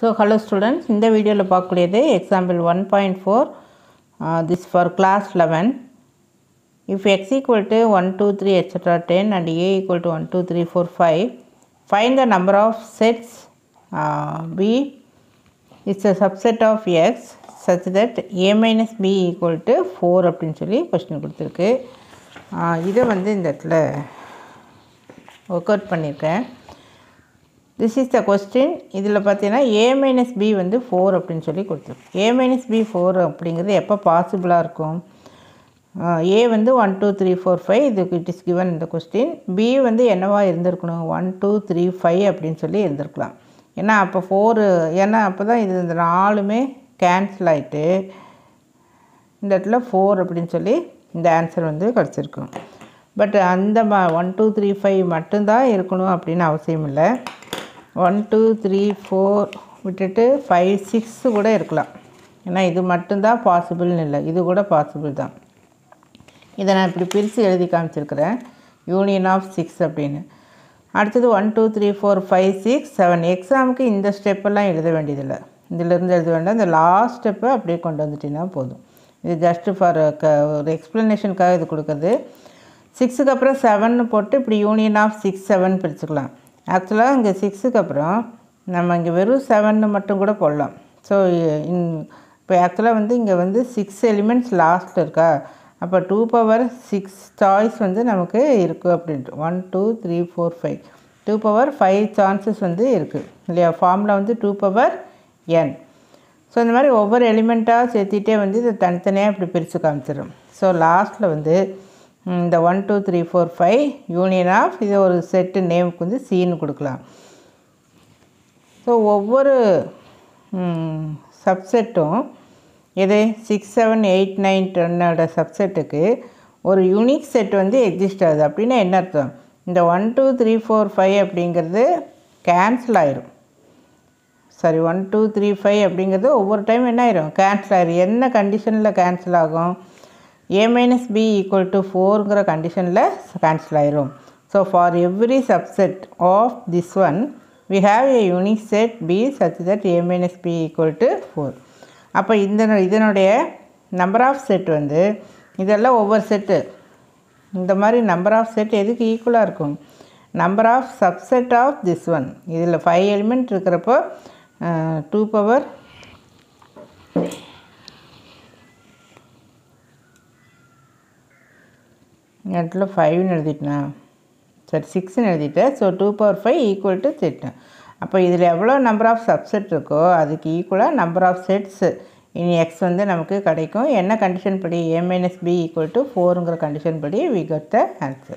So hello students இந்த வீடியோவில் பார்க்கக்கூடியது example one point four this for class eleven if x equal to 1 2 3 etc 10 and a equal to 1 2 3 4 5 find the number of sets uh, b is a subset of x such that a minus b equal to 4 அப்படின்னு சொல்லி question கொடுத்துருக்கு ஆஹ் இதை வந்து இந்த இடத்துல work out பண்ணியிருக்கேன் this is the question இதில் பார்த்தீங்கன்னா ஏ மைனஸ் பி வந்து ஃபோர் அப்படின்னு சொல்லி கொடுத்துருக்கு ஏ மைனஸ் பி ஃபோர் அப்படிங்கிறது எப்போ பாசிபிளாக இருக்கும் ஏ வந்து one two three four five இதுக்கு இட் இஸ் கிவன் இந்த கொஸ்டின் பி வந்து என்னவா இருந்திருக்கணும் ஒன் டூ த்ரீ ஃபைவ் அப்படின்னு சொல்லி இருந்திருக்கலாம் ஏன்னா அப்போ ஃபோரு ஏன்னா அப்போ தான் இது இந்த நாலுமே கேன்சல் ஆகிட்டு இந்த இடத்துல ஃபோர் அப்படின்னு சொல்லி இந்த ஆன்சர் வந்து கிடச்சிருக்கும் பட் அந்த ம ஒன் டூ த்ரீ ஃபைவ் மட்டும்தான் இருக்கணும் அப்படின்னு அவசியம் இல்லை ஒன் டூ த்ரீ ஃபோர் விட்டுட்டு ஃபைவ் சிக்ஸ் கூட இருக்கலாம் ஏன்னா இது மட்டும்தான் பாசிபிள்னு இல்லை இது கூட பாசிபிள் தான் இதை நான் இப்படி பிரித்து எழுதி காமிச்சிருக்கிறேன் யூனியன் ஆஃப் சிக்ஸ் அப்படின்னு அடுத்தது one two three four five six seven எக்ஸாமுக்கு இந்த ஸ்டெப்பெல்லாம் எழுத வேண்டியதில்லை இதிலிருந்து எழுத வேண்டாம் இந்த லாஸ்ட் ஸ்டெப்பை அப்படியே கொண்டு வந்துட்டீங்கன்னா போதும் இது ஜஸ்ட்டு ஃபார் க ஒரு எக்ஸ்ப்ளனேஷனுக்காக இது கொடுக்குறது சிக்ஸுக்கு அப்புறம் செவன்னு போட்டு இப்படி யூனியன் ஆஃப் சிக்ஸ் செவன் பிரிச்சுக்கலாம் ஆக்சுவலாக இங்கே சிக்ஸுக்கு அப்புறம் நம்ம இங்கே வெறும் செவன்னு மட்டும் கூட போடலாம் ஸோ இப்போ ஆக்சுவலாக வந்து இங்கே வந்து சிக்ஸ் எலிமெண்ட்ஸ் லாஸ்ட்டில் இருக்கா அப்போ டூ பவர் சிக்ஸ் சாய்ஸ் வந்து நமக்கு இருக்குது அப்படின்ட்டு one two three four five two power five chances வந்து இருக்குது இல்லையா ஃபார்மில் வந்து டூ பவர் என் ஸோ இந்த மாதிரி ஒவ்வொரு எலிமெண்ட்டாக சேர்த்திட்டே வந்து இதை தனித்தனியாக இப்படி பிரித்து காமிச்சிடும் ஸோ லாஸ்ட்டில் வந்து இந்த one two three four five union of இது ஒரு செட்டு நேமுக்கு வந்து சீன்னு கொடுக்கலாம் ஸோ ஒவ்வொரு சப்செட்டும் இது சிக்ஸ் செவன் எயிட் நைன் டென்னோட சப்செட்டுக்கு ஒரு யூனிக் செட் வந்து எக்ஸிஸ்ட் ஆகுது அப்படின்னா என்ன அர்த்தம் இந்த one two three four five அப்படிங்கிறது கேன்சல் ஆயிரும் sorry one two three five அப்படிங்கிறது ஒவ்வொரு டைம் என்ன ஆயிரும் கேன்சல் ஆயிரும் என்ன கண்டிஷனில் கேன்சல் ஆகும் A minus B equal to ஃபோருங்கிற கண்டிஷனில் கேன்சல் ஆயிரும் so for every subset of this one we have a unique set B such that A minus B equal to four அப்போ இந்த இதனுடைய நம்பர் ஆஃப் செட் வந்து இதெல்லாம் ஒவ்வொரு செட்டு இந்த மாதிரி நம்பர் ஆஃப் செட் எதுக்கு ஈக்குவலாக இருக்கும் number of subset of this one இதில் ஃபைவ் எலிமெண்ட் இருக்கிறப்போ டூ பவர் இடத்துல ஃபைவ்னு எழுதிட்டேனா சரி சிக்ஸ்னு எழுதிட்டேன் so two power five equal to set அப்போ இதில் எவ்வளோ நம்பர் ஆஃப் சப்செட் இருக்கோ அதுக்கு ஈக்குவலாக நம்பர் ஆஃப் செட்ஸ் இனி எக்ஸ் வந்து நமக்கு கிடைக்கும் என்ன கண்டிஷன் படி A minus B equal to ஃபோருங்கிற கண்டிஷன் படி வி கட் த ஆன்சர்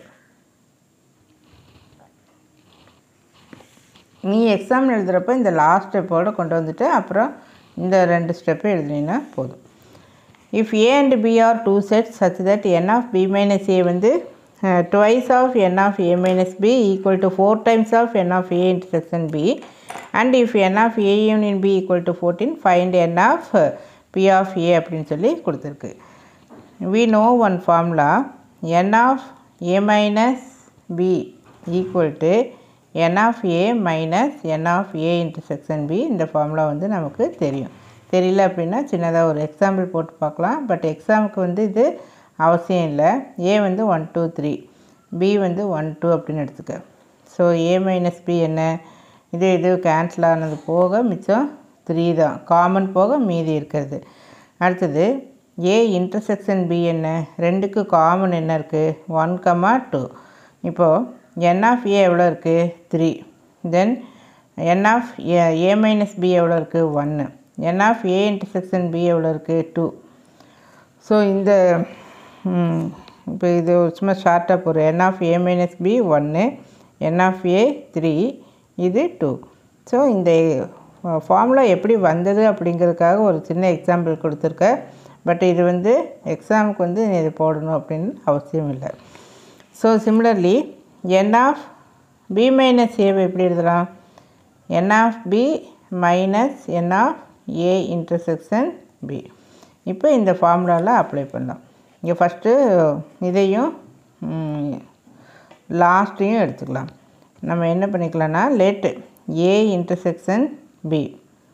நீ எக்ஸாம் எழுதுகிறப்ப இந்த லாஸ்ட் ஸ்டெப்போடு கொண்டு வந்துட்டு அப்புறம் இந்த ரெண்டு ஸ்டெப்பை எழுதினீங்கன்னா போதும் if A and B are two sets such that N of B minus A வந்து twice of n of a minus b equal to 4 times of n of a intersection b and if n of a union b equal to 14 find n of p of a அப்படின்னு சொல்லி கொடுத்துருக்கு we know one formula n of a minus b equal to n of a minus n of a intersection b இந்த formula வந்து நமக்கு தெரியும் தெரியல அப்படின்னா சின்னதாக ஒரு எக்ஸாம்பிள் போட்டு பார்க்கலாம் பட் எக்ஸாமுக்கு வந்து இது அவசியம் இல்லை ஏ வந்து ஒன் டூ த்ரீ பி வந்து ஒன் டூ அப்படின்னு எடுத்துக்க ஸோ ஏ மைனஸ் பி என்ன இது இது கேன்சல் ஆனது போக மிச்சம் த்ரீ தான் காமன் போக மீதி இருக்கிறது அடுத்தது ஏ இன்டர்செக்ஷன் பி என்ன ரெண்டுக்கு காமன் என்ன இருக்குது ஒன் கமா டூ இப்போது என் ஆஃப் ஏ எவ்வளோ இருக்குது three then N of A A minus B எவ்வளோ இருக்குது ஒன்று N of A intersection B எவ்வளோ இருக்குது டூ ஸோ இந்த இப்போ இது சும்மா ஷார்ட்டாக போகிறோம் N of A minus B ஒன்று என் ஆஃப் ஏ த்ரீ இது டூ ஸோ இந்த ஃபார்முலா எப்படி வந்தது அப்படிங்கிறதுக்காக ஒரு சின்ன எக்ஸாம்பிள் கொடுத்துருக்கேன் பட் இது வந்து எக்ஸாமுக்கு வந்து இது போடணும் அப்படின்னு அவசியம் இல்லை so similarly N of B minus ஏவை எப்படி எழுதலாம் N of B minus N of A intersection B இப்போ இந்த ஃபார்முலாவில் அப்ளை பண்ணலாம் இங்கே ஃபஸ்ட்டு இதையும் லாஸ்ட்டையும் எடுத்துக்கலாம் நம்ம என்ன பண்ணிக்கலாம்னா லேட்டு ஏ இன்டர்செக்ஷன் பி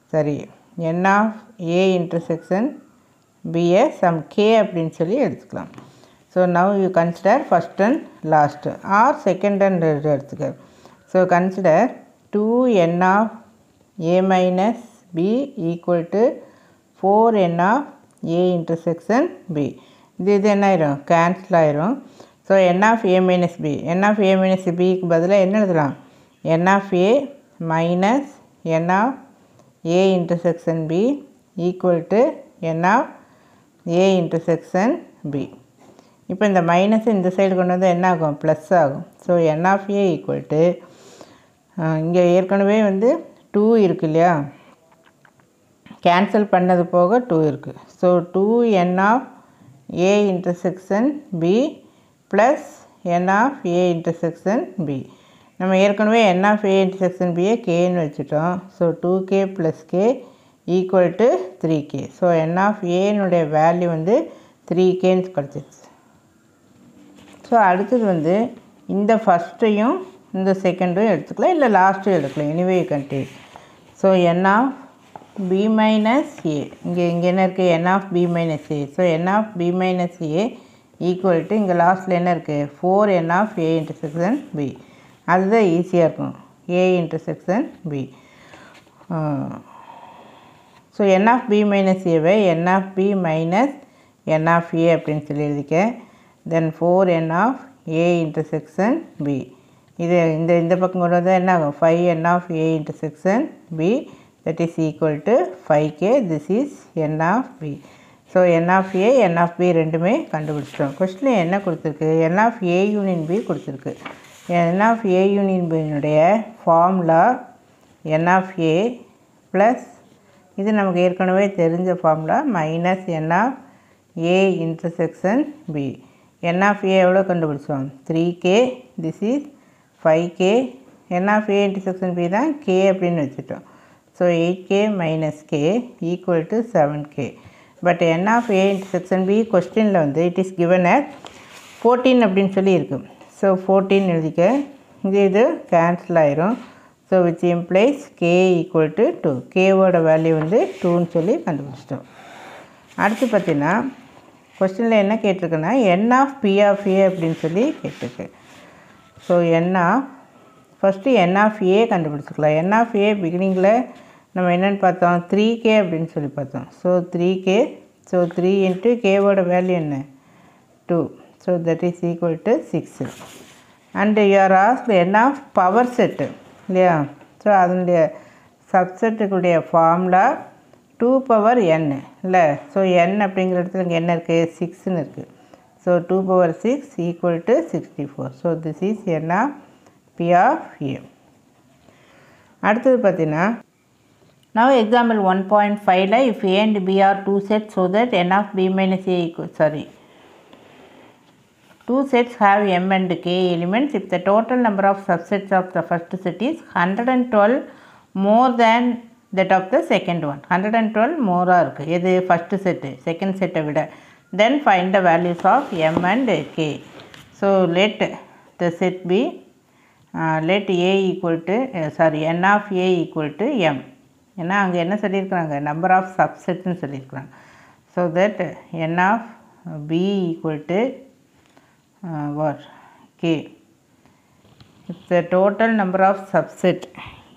சரி N of A intersection B a some K அப்படின்னு சொல்லி எடுத்துக்கலாம் so now you consider first and last or second and எடுத்துக்க so consider two N of A minus B equal to four N of A intersection B இது இது என்ன ஆயிரும் cancel ஆயிரும் so N of A minus B N of A minus பிக்கு பதிலாக என்ன எழுதலாம் N of A minus N of A intersection B equal to N of A intersection B இப்போ இந்த மைனஸ் இந்த சைடு கொண்டு வந்தால் என்ன ஆகும் ப்ளஸ் ஆகும் so N of A equal to இங்கே ஏற்கனவே வந்து டூ இருக்கு இல்லையா கேன்சல் பண்ணது போக டூ இருக்குது so two N of A intersection B plus N of A intersection B நம்ம ஏற்கனவே என் ஆஃப் ஏ இன்டர்செக்ஷன் பியை கேன்னு வச்சுட்டோம் so two K plus K equal to three K so N of ஏனுடைய value வந்து three கேன்னு கிடச்சிச்சு so அடுத்தது வந்து இந்த ஃபஸ்ட்டையும் இந்த செகண்டும் எடுத்துக்கலாம் இல்லை லாஸ்ட்டும் எடுக்கலாம் எனிவே கண்டேன் so N of B minus A இங்கே இங்கே என்ன இருக்குது N of B minus A so N of B minus A equal to இங்கே லாஸ்ட்டில் என்ன இருக்குது four N of A intersection B அதுதான் ஈஸியாக இருக்கும் A intersection B so N of B minus ஏவை N of B minus N of A அப்படின்னு சொல்லி எழுதிக்க then four N of A intersection B இது இந்த இந்த பக்கம் கொண்டு வந்தால் என்ன ஆகும் five N of A intersection B that is equal to five K this is N of B so N of A N of B ரெண்டுமே கண்டுபிடிச்சிட்டோம் கொஸ்டினில் என்ன கொடுத்துருக்கு N of A union B கொடுத்துருக்கு என் ஆஃப் ஏ யூனியன் பியினுடைய formula N of A plus இது நமக்கு ஏற்கனவே தெரிஞ்ச formula minus N of A intersection B N of A எவ்வளோ கண்டுபிடிச்சோம் three K this is five K N of A intersection B தான் K அப்படின்னு வச்சுட்டோம் so eight K minus K equal to seven K but N of A intersection B கொஸ்டினில் வந்து it is given at fourteen அப்படின்னு சொல்லி இருக்கு so fourteen எழுதிக்க இது இது கேன்சல் ஆயிரும் so which implies K equal to two கேவோட வேல்யூ வந்து டூன்னு சொல்லி கண்டுபிடிச்சிட்டோம் அடுத்து பார்த்தீங்கன்னா கொஸ்டினில் என்ன கேட்டிருக்குன்னா N of B of A அப்படின்னு சொல்லி கேட்டிருக்கு so N of first N of A கண்டுபிடிச்சிக்கலாம் என் ஆஃப் ஏ பிகினிங்கில் நம்ம என்னென்னு பார்த்தோம் த்ரீ கே அப்படின்னு சொல்லி பார்த்தோம் so three K so three into கேவோட வேல்யூ என்ன two so that is equal to six and you are ask N of power set இல்லையா ஸோ அதனுடைய சப்செட்டுக்குடைய ஃபார்முலா டூ பவர் என் இல்லை ஸோ என் அப்படிங்கிற இடத்துல இங்கே என்ன இருக்குது சிக்ஸ்னு இருக்குது so two power six equal to sixty four so this is N of B of A அடுத்தது பார்த்தீங்கன்னா now example 1.5 ல if a and b are two sets so that n of b minus a equal sorry two sets have m and k elements if the total number of subsets of the first set is 112 more than that of the second one 112 more இருக்கு எது first set second set விட then find the values of m and k so let the set be uh, let a equal to uh, sorry n of a equal to m ஏன்னா அங்கே என்ன சொல்லியிருக்கிறாங்க number of சப்செட்னு சொல்லியிருக்கிறாங்க so that N of B equal to what K it's the total number of subset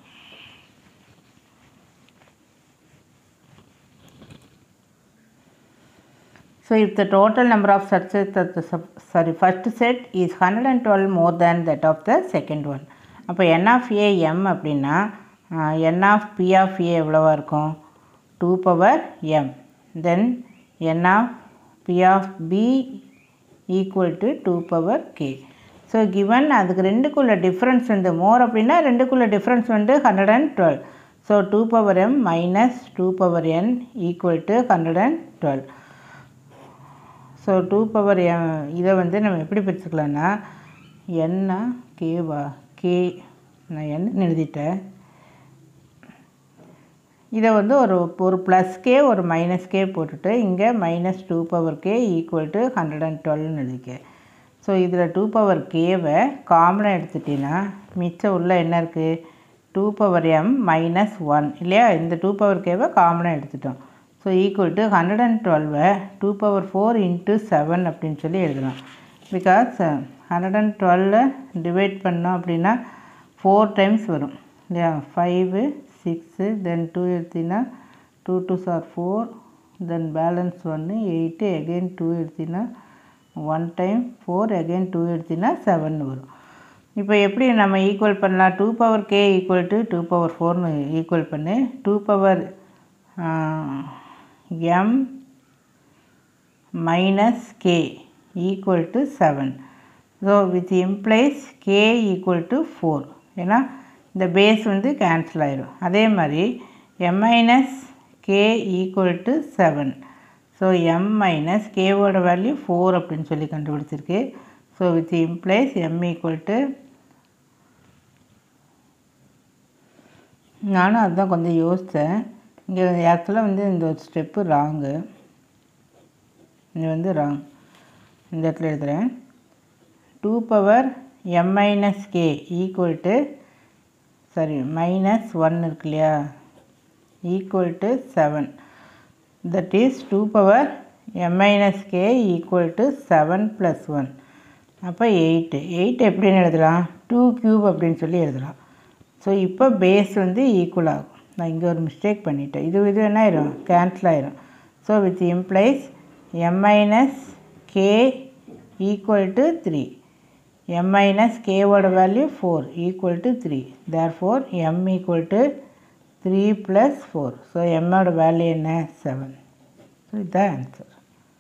So if the total number of subsets of the sub, sorry first set is 112 more than that of the second one. அப்போ n of a m அப்படின்னா n of p of a எவ்வளவா இருக்கும் two power M then n of p of b equal to two power K so given அதுக்கு ரெண்டுக்குள்ள difference வந்து more அப்படின்னா ரெண்டுக்குள்ள difference வந்து hundred and twelve so two power M minus two power N equal to hundred and twelve so two power இதை வந்து நம்ம எப்படி பிரிச்சுக்கலாம்னா என்ன கேவா கே நான் என்ன எழுதிட்டேன் இதை வந்து ஒரு ஒரு ப்ளஸ் கே ஒரு மைனஸ் கே போட்டுட்டு இங்கே minus two power K equal to hundred and டுவெல்னு எழுதிக்க ஸோ இதில் டூ பவர் கேவை காமனாக எடுத்துட்டீங்கன்னா மிச்சம் உள்ள என்ன இருக்குது two power M minus one இல்லையா இந்த டூ பவர் கேவை காமனாக எடுத்துட்டோம் so equal to hundred and டுவெல்வை two power four into seven அப்படின்னு சொல்லி எழுதலாம் பிகாஸ் ஹண்ட்ரட் அண்ட் டுவெல்ல டிவைட் பண்ணோம் அப்படின்னா ஃபோர் டைம்ஸ் வரும் இல்லையா ஃபைவு சிக்ஸு தென் டூ எடுத்திங்கன்னா டூ டூ சார் ஃபோர் தென் பேலன்ஸ் ஒன்று எயிட்டு எகெயின் டூ எடுத்திங்கன்னா one time four again two எடுத்திங்கன்னா செவன் வரும் இப்போ எப்படி நம்ம ஈக்குவல் பண்ணலாம் two power K equal to two power ஃபோர்னு ஈக்குவல் பண்ணு two power M minus K equal to seven so with implies K equal to four ஏன்னா இந்த பேஸ் வந்து கேன்சல் ஆயிரும் அதே மாதிரி M minus K equal to seven so M minus கேவோட value four அப்படின்னு சொல்லி கண்டுபிடிச்சிருக்கு so with implies M equal to நானும் அதுதான் கொஞ்சம் யோசித்தேன் இங்கே ஆக்சுவலாக வந்து இந்த ஒரு ஸ்டெப்பு ராங்கு இது வந்து ராங் இந்த இடத்துல எழுதுகிறேன் two power M minus K equal to sorry minus one இருக்கு இல்லையா equal to seven that is two power M minus K equal to seven plus one அப்போ எயிட்டு எயிட் எப்படின்னு எழுதலாம் டூ க்யூப் அப்படின்னு சொல்லி எழுதலாம் ஸோ இப்போ பேஸ் வந்து ஈக்குவல் ஆகும் நான் இங்கே ஒரு மிஸ்டேக் பண்ணிட்டேன் இது இது என்ன ஆயிரும் கேன்சல் ஆயிரும் so with implies M minus K equal to three M minus கேவோட value four equal to three therefore M equal to three plus four so எம்மோட வேல்யூ என்ன செவன் ஸோ இதுதான் answer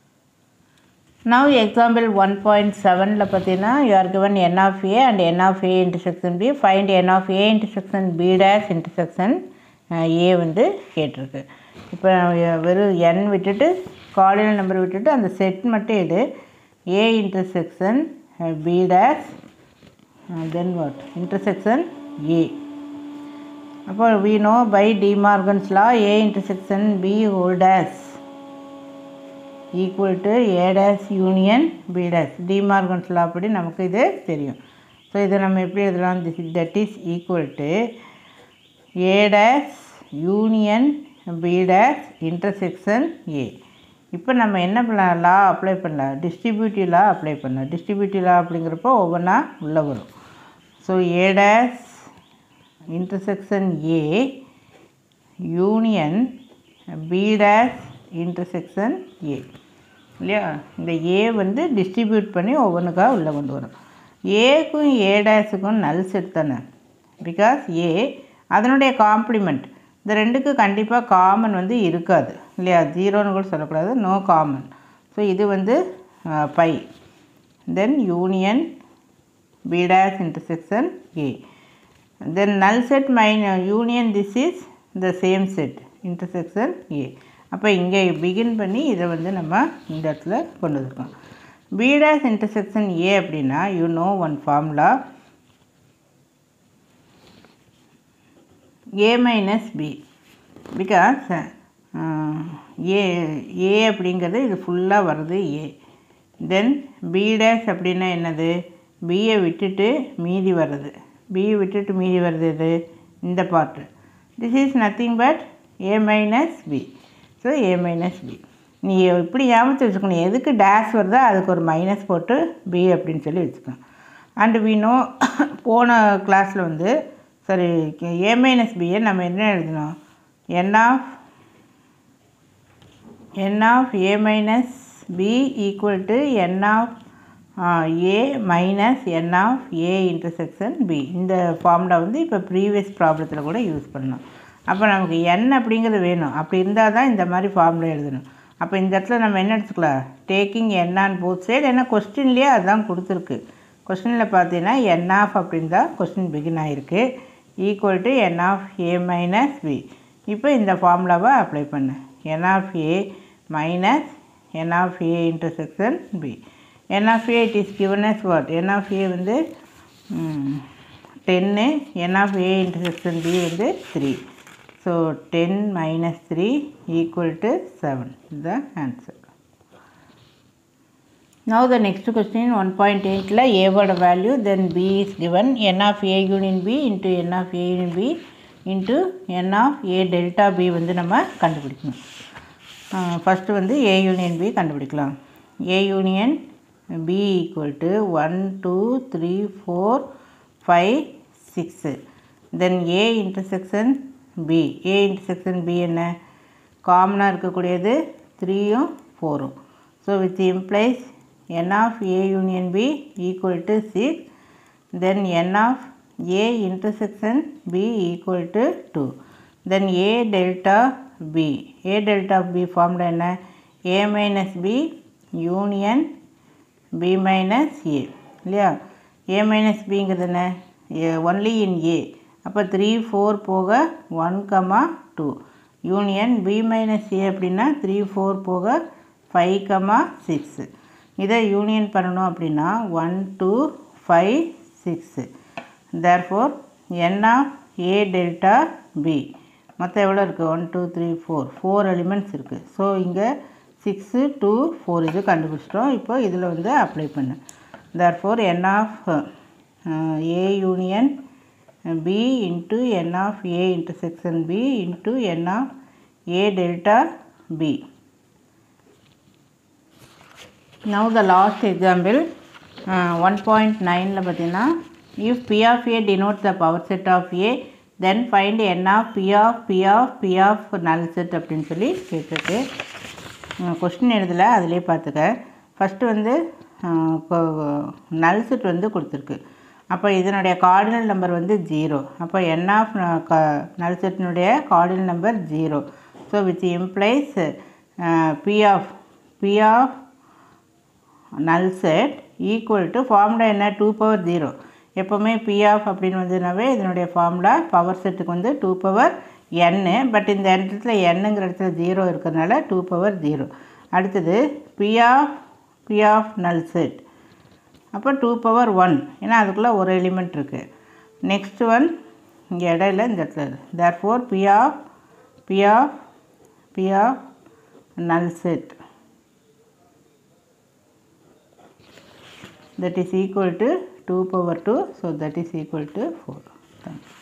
now example one point செவனில் பார்த்தீங்கன்னா you are given N of A and N of A intersection B find N of A intersection B dash intersection A வந்து கேட்டிருக்கு இப்போ வெறும் என் விட்டுட்டு கார்டினல் நம்பர் விட்டுட்டு அந்த செட் மட்டும் எடு A intersection B dash then what intersection A அப்போ we know by De Morgan's law A intersection B whole dash equal to A dash union B dash De Morgan's law அப்படி நமக்கு இது தெரியும் ஸோ இதை நம்ம எப்படி எழுதலாம் this that is equal to A dash union B dash intersection A இப்போ நம்ம என்ன பண்ணலாம் லா அப்ளை பண்ணலாம் டிஸ்ட்ரிபியூட்டிவ் லா அப்ளை பண்ணலாம் டிஸ்ட்ரிபியூட்டிவ் லா அப்படிங்கிறப்போ ஒவ்வொன்றா உள்ளே வரும் so A dash intersection A union B dash intersection A இல்லையா இந்த ஏ வந்து டிஸ்ட்ரிபியூட் பண்ணி ஒவ்வொன்றுக்காக உள்ளே கொண்டு வரும் ஏக்கும் ஏ டேஷுக்கும் நல் செட் தானே பிகாஸ் ஏ அதனுடைய காம்ப்ளிமெண்ட் இந்த ரெண்டுக்கு கண்டிப்பாக காமன் வந்து இருக்காது இல்லையா ஜீரோன்னு கூட சொல்லக்கூடாது நோ காமன் ஸோ இது வந்து by then union B dash intersection A then null set minus union this is the same set intersection A அப்போ இங்கே பிகின் பண்ணி இதை வந்து நம்ம இந்த இடத்துல கொண்டு வந்திருக்கோம் பி டேஸ் இன்டர்செக்ஷன் ஏ அப்படின்னா you know one formula A minus B because A A அப்படிங்கிறது இது ஃபுல்லாக வருது ஏ தென் பி டேஷ் அப்படின்னா என்னது பியை விட்டுட்டு மீதி வர்றது பியை விட்டுட்டு மீதி வருது இது இந்த part this is nothing but A minus B so A minus B நீ இப்படி ஞாபகத்து வச்சுக்கணும் எதுக்கு டேஷ் வருதோ அதுக்கு ஒரு மைனஸ் போட்டு பி அப்படின்னு சொல்லி வச்சுக்கணும் அண்டு வி நோ போன கிளாஸில் வந்து சரி ஏ மைனஸ் பியை நம்ம என்ன எழுதணும் N of N of A minus B equal to N of A minus N of A intersection B இந்த ஃபார்முலா வந்து இப்போ ப்ரீவியஸ் ப்ராப்ளத்தில் கூட யூஸ் பண்ணணும் அப்போ நமக்கு என் அப்படிங்கிறது வேணும் அப்படி இருந்தால் தான் இந்த மாதிரி ஃபார்முலா எழுதணும் அப்போ இந்த இடத்துல நம்ம என்ன எடுத்துக்கலாம் taking N on both side ஏன்னா கொஸ்டின்லேயே அதுதான் கொடுத்துருக்கு கொஸ்டினில் பார்த்தீங்கன்னா என் ஆஃப் அப்படின்னு தான் கொஸ்டின் பிகின் ஆகிருக்கு equal to N of A minus B இப்போ இந்த ஃபார்முலாவை அப்ளை பண்ணு N of A minus N of A intersection B N of A it is given as what N of A வந்து டென்னு N of A intersection B வந்து three so ten minus three equal to seven இதுதான் answer Now the next question 1.8 la a ஓட value then b is given n of a union b into n of a union b into n of a delta b வந்து நம்ம கண்டுபிடிக்கணும் first வந்து a union b கண்டுபிடிக்கலாம் a union b equal to 1 2 3 4 5 6 then a intersection b a intersection b என்ன காமனாக இருக்கக்கூடியது த்ரீயும் ஃபோரும் so with implies n of a union b equal to 6 then n of a intersection b equal to 2 then a delta b a delta b ஃபார்ம்ல என்ன a minus b union b minus a இல்லையா a minus bங்கிறது என்ன only in a அப்போ three four போக one comma two union B minus A அப்படின்னா three four போக five comma six இதை யூனியன் பண்ணணும் அப்படின்னா one two five six therefore N of A delta B மொத்தம் எவ்வளோ இருக்குது one two three four four elements இருக்குது ஸோ இங்கே சிக்ஸு டூ ஃபோர் இது கண்டுபிடிச்சிட்டோம் இப்போ இதில் வந்து அப்ளை பண்ணு therefore N of A union B into N of A intersection B into N of A delta B now the last example uh, 1.9ல பார்த்தீங்கன்னா if p of a denotes the power set of a then find n of p of p of p of null set அப்படின்னு சொல்லி கேட்டிருக்கு question எழுதலை அதிலே பார்த்துக்க first வந்து நல் செட் வந்து கொடுத்துருக்கு அப்போ இதனுடைய கார்டினல் நம்பர் வந்து ஜீரோ அப்போ என் ஆஃப் நல் செட்டினுடைய cardinal number zero so with implies P of B of null set equal to formula என்ன டூ பவர் ஜீரோ எப்போவுமே பி ஆஃப் அப்படின்னு வந்ததுனாவே இதனுடைய ஃபார்முலா பவர் செட்டுக்கு வந்து டூ பவர் என்னு பட் இந்த இடத்துல எண்ணுங்கிற இடத்துல ஜீரோ இருக்கிறதுனால டூ பவர் ஜீரோ அடுத்தது P of B of null set அப்போ டூ பவர் ஒன் ஏன்னா அதுக்குள்ளே ஒரு எலிமெண்ட் இருக்குது நெக்ஸ்ட் ஒன் இங்கே இடையில இந்த இடத்துல therefore P of B of B of null set that is equal to 2 power 2 so that is equal to 4 thank you